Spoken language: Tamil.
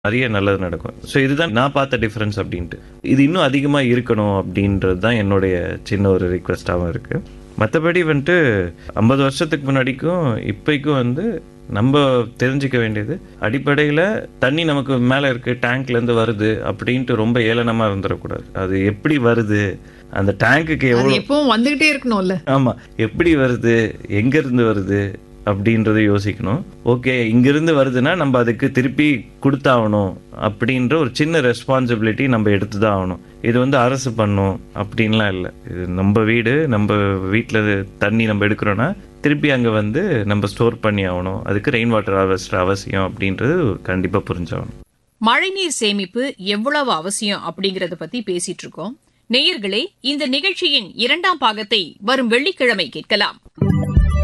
நிறைய நல்லது நடக்கும் ஸோ இதுதான் நான் பார்த்த டிஃப்ரென்ஸ் அப்படின்ட்டு இது இன்னும் அதிகமாக இருக்கணும் அப்படின்றது தான் என்னுடைய சின்ன ஒரு ரிக்வெஸ்ட்டாகவும் இருக்குது மற்றபடி வந்துட்டு ஐம்பது வருஷத்துக்கு முன்னாடிக்கும் இப்போக்கும் வந்து நம்ம தெரிஞ்சுக்க வேண்டியது அடிப்படையில் தண்ணி நமக்கு மேலே இருக்குது டேங்க்லேருந்து வருது அப்படின்ட்டு ரொம்ப ஏளனமாக இருந்துடக்கூடாது அது எப்படி வருது அந்த டேங்க்குக்கு அது எவ்வளோ எப்பவும் வந்துகிட்டே இருக்கணும்ல ஆமா எப்படி வருது எங்க இருந்து வருது அப்படின்றத யோசிக்கணும் ஓகே இங்கிருந்து வருதுன்னா நம்ம அதுக்கு திருப்பி கொடுத்தாகணும் அப்படின்ற ஒரு சின்ன ரெஸ்பான்சிபிலிட்டி நம்ம எடுத்து தான் ஆகணும் இது வந்து அரசு பண்ணும் அப்படின்லாம் இல்லை இது நம்ம வீடு நம்ம வீட்டில் தண்ணி நம்ம எடுக்கிறோன்னா திருப்பி அங்கே வந்து நம்ம ஸ்டோர் பண்ணி ஆகணும் அதுக்கு ரெயின் வாட்டர் ஹார்வெஸ்டர் அவசியம் அப்படின்றது கண்டிப்பாக புரிஞ்சாகணும் மழைநீர் சேமிப்பு எவ்வளவு அவசியம் அப்படிங்கறத பத்தி பேசிட்டு இருக்கோம் நேயர்களே இந்த நிகழ்ச்சியின் இரண்டாம் பாகத்தை வரும் வெள்ளிக்கிழமை கேட்கலாம்